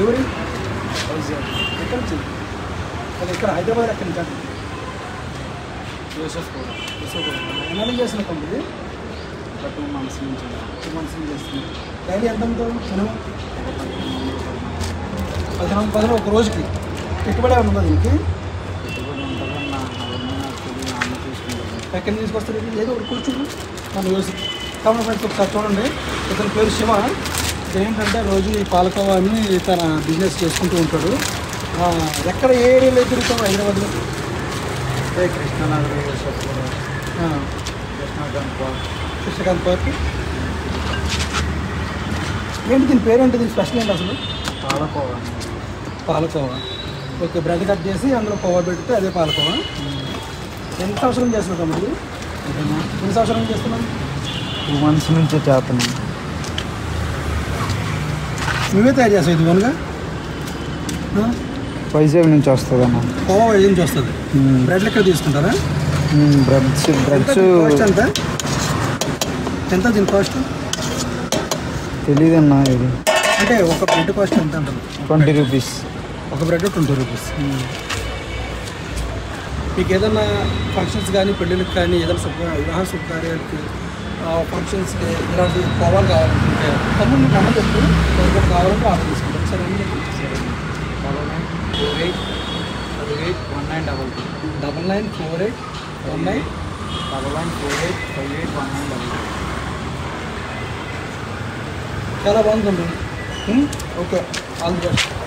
ఎవరి ఎక్కడి నుంచి అది ఇక్కడ హైదరాబాద్ ఎక్కడి నుంచి అంటే జోసెఫ్ కూడా ఎన్నాళ్ళు చేసిన కంపెనీ ఒక టూ మంత్స్ నుంచి టూ మంత్స్ నుంచి చేస్తుంది డైలీ ఎంత అమ్ముతావు మినిమం పదిహేను పదిహేను ఒక రోజుకి పెట్టుబడి ఏమైనా ఉందా దీనికి పెట్టుబడి ఉంటుందని నా అవన్నీ నాకు తెలియదు అమ్మ చూసుకుంటాను ఎక్కడి నుంచి తీసుకొస్తారు ఇది? ఏదో ఒకటి కూర్చుని మన యూస్ కామన్ ఫ్రెండ్స్ ఒకసారి చూడండి ఇతని పేరు శివ ఇతను ఏంటంటే రోజు ఈ పాలకోవా అని తన బిజినెస్ చేసుకుంటూ ఉంటాడు ఆ, ఎక్కడ ఏ ఏరియాలో తిరుగుతాం హైదరాబాద్లో అంటే కృష్ణానగర్ జోసెఫ్ కూడా ఆ, కృష్ణాగంప కృష్ణకాంత్ పార్క్ ఏంటి దీని పేరేంటి దీని స్పెషల్ ఏంటి అసలు పాలకోవా పాలకోవా ఓకే బ్రెడ్ కట్ చేసి అందులో కోవా పెడితే అదే పాలకోవా ఎన్ని సంవత్సరం చేస్తున్నావు తమ్ముడు ఎన్ని సంవత్సరం చేస్తున్నాం టూ మంత్స్ నుంచి చేస్తున్నాను నువ్వే తయారు చేస్తావు ఇది ఓన్గా వైజాగ్ నుంచి వస్తుంది అన్న కోవా ఏం నుంచి వస్తుంది బ్రెడ్ లెక్క తీసుకుంటారా బ్రెడ్స్ ఎంత బ్రెడ్స్ దీని కాస్ట్ ఎంత ఎంత దీని కాస్ట్ తెలియదన్నా ఇది అంటే ఒక బ్రెడ్ కాస్ట్ ఎంత అంటారు ట్వంటీ రూపీస్ ఒక బ్రెడ్ ట్వంటీ రూపీస్ మీకు ఏదైనా ఫంక్షన్స్ కానీ పెళ్ళిళ్ళకి కానీ ఏదైనా శుభ వివాహ శుభకార్యాలకి ఫంక్షన్స్కి ఇలాంటి కోవాలు కావాలనుకుంటే తమ్ముడు మీకు అమ్మ చెప్పు ఎవరికైనా కావాలంటే ఆర్డర్ తీసుకుంటాం సరే అండి double nine four eight five eight one nine double two double nine four eight one nine double nine four eight five eight one nine double two చాలా బాగుంది ఓకే ఆల్ ది బెస్ట్